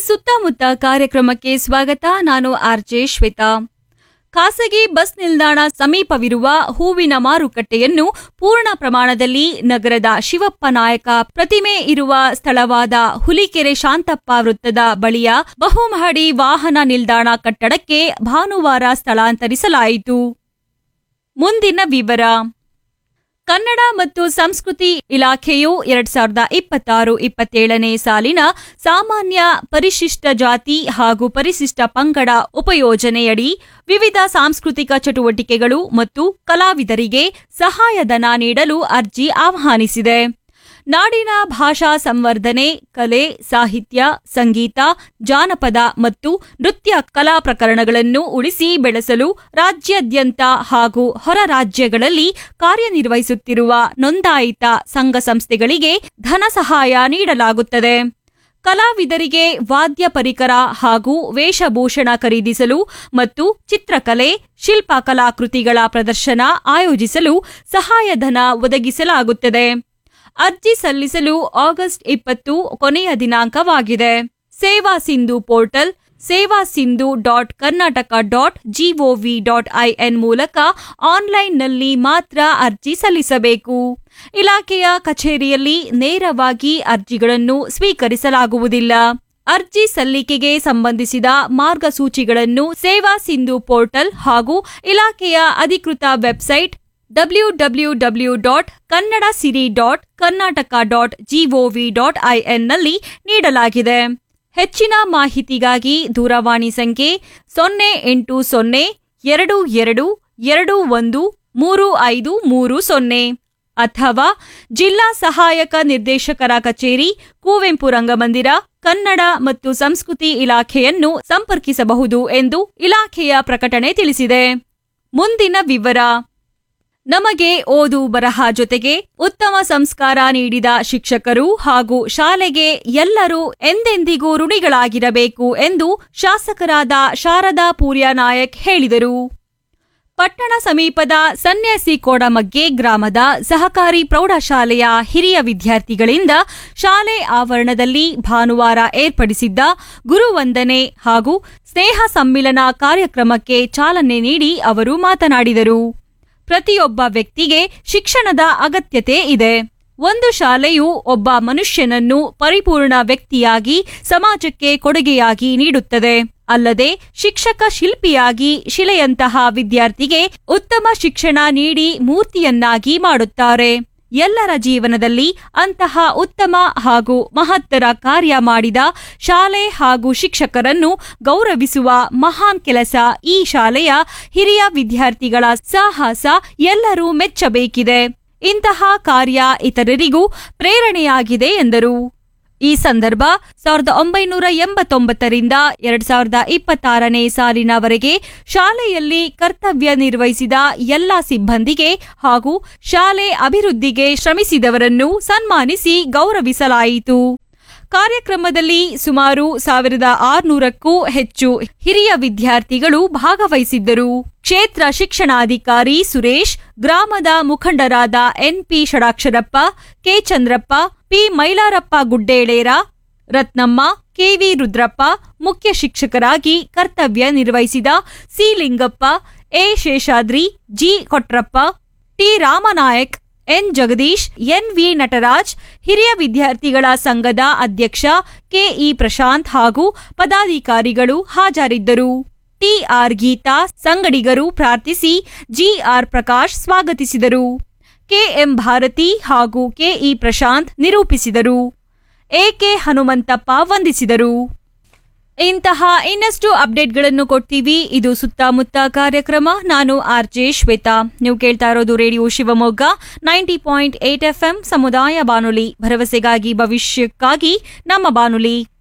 ಸುತ್ತಮುತ್ತ ಕಾರ್ಯಕ್ರಮಕ್ಕೆ ಸ್ವಾಗತ ನಾನು ಆರ್ಜೆ ಶ್ವೇತಾ ಖಾಸಗಿ ಬಸ್ ನಿಲ್ದಾಣ ಸಮೀಪವಿರುವ ಹೂವಿನ ಮಾರುಕಟ್ಟೆಯನ್ನು ಪೂರ್ಣ ಪ್ರಮಾಣದಲ್ಲಿ ನಗರದ ಶಿವಪ್ಪ ನಾಯಕ ಪ್ರತಿಮೆ ಇರುವ ಸ್ಥಳವಾದ ಹುಲಿಕೆರೆ ಶಾಂತಪ್ಪ ವೃತ್ತದ ಬಳಿಯ ಬಹುಮಹಡಿ ವಾಹನ ನಿಲ್ದಾಣ ಕಟ್ಟಡಕ್ಕೆ ಭಾನುವಾರ ಸ್ಥಳಾಂತರಿಸಲಾಯಿತು ಮುಂದಿನ ವಿವರ ಕನ್ನಡ ಮತ್ತು ಸಂಸ್ಕೃತಿ ಇಲಾಖೆಯು ಎರಡ್ ಸಾವಿರದ ಇಪ್ಪತ್ತಾರು ಇಪ್ಪತ್ತೇಳನೇ ಸಾಲಿನ ಸಾಮಾನ್ಯ ಪರಿಶಿಷ್ಟ ಜಾತಿ ಹಾಗೂ ಪರಿಶಿಷ್ಟ ಪಂಗಡ ಉಪಯೋಜನೆಯಡಿ ವಿವಿಧ ಸಾಂಸ್ಕೃತಿಕ ಚಟುವಟಿಕೆಗಳು ಮತ್ತು ಕಲಾವಿದರಿಗೆ ಸಹಾಯಧನ ನೀಡಲು ಅರ್ಜಿ ಆಹ್ವಾನಿಸಿದೆ ನಾಡಿನ ಭಾಷಾ ಸಂವರ್ಧನೆ ಕಲೆ ಸಾಹಿತ್ಯ ಸಂಗೀತ ಜಾನಪದ ಮತ್ತು ನೃತ್ಯ ಕಲಾ ಪ್ರಕರಣಗಳನ್ನು ಉಳಿಸಿ ಬೆಳೆಸಲು ರಾಜ್ಯಾದ್ಯಂತ ಹಾಗೂ ಹೊರ ರಾಜ್ಯಗಳಲ್ಲಿ ಕಾರ್ಯನಿರ್ವಹಿಸುತ್ತಿರುವ ನೋಂದಾಯಿತ ಸಂಘ ಸಂಸ್ಥೆಗಳಿಗೆ ಧನ ಸಹಾಯ ನೀಡಲಾಗುತ್ತದೆ ಕಲಾವಿದರಿಗೆ ವಾದ್ಯ ಪರಿಕರ ಹಾಗೂ ವೇಷಭೂಷಣ ಖರೀದಿಸಲು ಮತ್ತು ಚಿತ್ರಕಲೆ ಶಿಲ್ಪ ಕಲಾಕೃತಿಗಳ ಪ್ರದರ್ಶನ ಆಯೋಜಿಸಲು ಸಹಾಯಧನ ಒದಗಿಸಲಾಗುತ್ತದೆ ಅರ್ಜಿ ಸಲ್ಲಿಸಲು ಆಗಸ್ಟ್ ಇಪ್ಪತ್ತು ಕೊನೆಯ ದಿನಾಂಕವಾಗಿದೆ ಸೇವಾ Sindhu portal Seva Sindhu dot Karnataka dot GOV dot IN ಮೂಲಕ ಆನ್ಲೈನ್ನಲ್ಲಿ ಮಾತ್ರ ಅರ್ಜಿ ಸಲ್ಲಿಸಬೇಕು ಇಲಾಖೆಯ ಕಚೇರಿಯಲ್ಲಿ ನೇರವಾಗಿ ಅರ್ಜಿಗಳನ್ನು ಸ್ವೀಕರಿಸಲಾಗುವುದಿಲ್ಲ ಅರ್ಜಿ ಸಲ್ಲಿಕೆಗೆ ಸಂಬಂಧಿಸಿದ ಮಾರ್ಗಸೂಚಿಗಳನ್ನು ಸೇವಾ ಸಿಂಧು ಪೋರ್ಟಲ್ ಹಾಗೂ ಇಲಾಖೆಯ ಅಧಿಕೃತ website W W W dot Kannada Siri dot Karnataka dot GOV dot ಐಎನ್ನಲ್ಲಿ ನೀಡಲಾಗಿದೆ ಹೆಚ್ಚಿನ ಮಾಹಿತಿಗಾಗಿ ದೂರವಾಣಿ ಸಂಖ್ಯೆ ಸೊನ್ನೆ ಎಂಟು ಸೊನ್ನೆ ಎರಡು ಎರಡು ಎರಡು ಒಂದು ಮೂರು ಐದು ಮೂರು ಸೊನ್ನೆ ಅಥವಾ ಜಿಲ್ಲಾ ಸಹಾಯಕ ನಿರ್ದೇಶಕರ ಕಚೇರಿ ಕುವೆಂಪು ರಂಗಮಂದಿರ ಕನ್ನಡ ಮತ್ತು ಸಂಸ್ಕೃತಿ ಇಲಾಖೆಯನ್ನು ಸಂಪರ್ಕಿಸಬಹುದು ಎಂದು ಇಲಾಖೆಯ ಪ್ರಕಟಣೆ ತಿಳಿಸಿದೆ ಮುಂದಿನ ವಿವರ ನಮಗೆ ಓದು ಬರಹ ಜೊತೆಗೆ ಉತ್ತಮ ಸಂಸ್ಕಾರ ನೀಡಿದ ಶಿಕ್ಷಕರು ಹಾಗೂ ಶಾಲೆಗೆ ಎಲ್ಲರೂ ಎಂದೆಂದಿಗೂ ಋಣಿಗಳಾಗಿರಬೇಕು ಎಂದು ಶಾಸಕರಾದ ಶಾರದಾ ಪೂರ್ಯ ನಾಯಕ್ ಹೇಳಿದರು ಪಟ್ಟಣ ಸಮೀಪದ ಸನ್ಯಾಸಿ ಕೋಡಮಗ್ಗೆ ಗ್ರಾಮದ ಸಹಕಾರಿ ಪ್ರೌಢಶಾಲೆಯ ಹಿರಿಯ ವಿದ್ಯಾರ್ಥಿಗಳಿಂದ ಶಾಲೆ ಆವರಣದಲ್ಲಿ ಭಾನುವಾರ ಏರ್ಪಡಿಸಿದ್ದ ಗುರುವಂದನೆ ಹಾಗೂ ಸ್ನೇಹ ಸಮ್ಮಿಲನ ಕಾರ್ಯಕ್ರಮಕ್ಕೆ ಚಾಲನೆ ನೀಡಿ ಅವರು ಮಾತನಾಡಿದರು ಪ್ರತಿಯೊಬ್ಬ ವ್ಯಕ್ತಿಗೆ ಶಿಕ್ಷಣದ ಅಗತ್ಯತೆ ಇದೆ ಒಂದು ಶಾಲೆಯು ಒಬ್ಬ ಮನುಷ್ಯನನ್ನು ಪರಿಪೂರ್ಣ ವ್ಯಕ್ತಿಯಾಗಿ ಸಮಾಜಕ್ಕೆ ಕೊಡುಗೆಯಾಗಿ ನೀಡುತ್ತದೆ ಅಲ್ಲದೆ ಶಿಕ್ಷಕ ಶಿಲ್ಪಿಯಾಗಿ ಶಿಲೆಯಂತಹ ವಿದ್ಯಾರ್ಥಿಗೆ ಉತ್ತಮ ಶಿಕ್ಷಣ ನೀಡಿ ಮೂರ್ತಿಯನ್ನಾಗಿ ಮಾಡುತ್ತಾರೆ ಎಲ್ಲರ ಜೀವನದಲ್ಲಿ ಅಂತಹ ಉತ್ತಮ ಹಾಗೂ ಮಹತ್ತರ ಕಾರ್ಯ ಮಾಡಿದ ಶಾಲೆ ಹಾಗೂ ಶಿಕ್ಷಕರನ್ನು ಗೌರವಿಸುವ ಮಹಾನ್ ಕೆಲಸ ಈ ಶಾಲೆಯ ಹಿರಿಯ ವಿದ್ಯಾರ್ಥಿಗಳ ಸಾಹಸ ಎಲ್ಲರೂ ಮೆಚ್ಚಬೇಕಿದೆ ಇಂತಹ ಕಾರ್ಯ ಇತರರಿಗೂ ಪ್ರೇರಣೆಯಾಗಿದೆ ಎಂದರು ಈ ಸಂದರ್ಭ ಸಾವಿರದ ಒಂಬೈನೂರ ಎಂಬತ್ತೊಂಬತ್ತರಿಂದ ಎರಡ್ ಸಾವಿರದ ಇಪ್ಪತ್ತಾರನೇ ಸಾಲಿನವರೆಗೆ ಶಾಲೆಯಲ್ಲಿ ಕರ್ತವ್ಯ ನಿರ್ವಹಿಸಿದ ಎಲ್ಲ ಸಿಬ್ಬಂದಿಗೆ ಹಾಗೂ ಶಾಲೆ ಅಭಿವೃದ್ಧಿಗೆ ಶ್ರಮಿಸಿದವರನ್ನು ಸನ್ಮಾನಿಸಿ ಗೌರವಿಸಲಾಯಿತು ಕಾರ್ಯಕ್ರಮದಲ್ಲಿ ಸುಮಾರು ಸಾವಿರದ ಆರುನೂರಕ್ಕೂ ಹೆಚ್ಚು ಹಿರಿಯ ವಿದ್ಯಾರ್ಥಿಗಳು ಭಾಗವಹಿಸಿದ್ದರು ಕ್ಷೇತ್ರ ಶಿಕ್ಷಣಾಧಿಕಾರಿ ಸುರೇಶ್ ಗ್ರಾಮದ ಮುಖಂಡರಾದ NP Shadaksharappa K Chandrappa P Mailarappa Guddelera Ratnamma KV Rudrappa ಮುಖ್ಯ ಶಿಕ್ಷಕರಾಗಿ ಕರ್ತವ್ಯ ನಿರ್ವಹಿಸಿದ C Lingappa A Sheshadri G Kotrappa T Ramanayak N Jagadish N V Nataraj ಹಿರಿಯ ವಿದ್ಯಾರ್ಥಿಗಳ ಸಂಘದ ಅಧ್ಯಕ್ಷ ಕೆಇ ಪ್ರಶಾಂತ್ ಹಾಗೂ ಪದಾಧಿಕಾರಿಗಳು ಹಾಜರಿದ್ದರು ಟಿಆರ್ ಗೀತಾ ಸಂಗಡಿಗರು ಪ್ರಾರ್ಥಿಸಿ ಜಿಆರ್ ಪ್ರಕಾಶ್ ಸ್ವಾಗತಿಸಿದರು ಕೆಎಂ ಭಾರತಿ ಹಾಗೂ ಕೆಇ ಪ್ರಶಾಂತ್ ನಿರೂಪಿಸಿದರು ಎಕೆ ಹನುಮಂತಪ್ಪ ವಂದಿಸಿದರು ಇಂತಹ ಇನ್ನಷ್ಟು ಅಪ್ಡೇಟ್ಗಳನ್ನು ಕೊಡ್ತೀವಿ ಇದು ಸುತ್ತಮುತ್ತ ಕಾರ್ಯಕ್ರಮ ನಾನು ಆರ್ಜೆ ಶ್ವೇತಾ ನೀವು ಕೇಳ್ತಾ ಇರೋದು radio Shivamogga ninety point eight FM ಸಮುದಾಯ ಬಾನುಲಿ ಭರವಸೆಗಾಗಿ ಭವಿಷ್ಯಕ್ಕಾಗಿ ನಮ್ಮ ಬಾನುಲಿ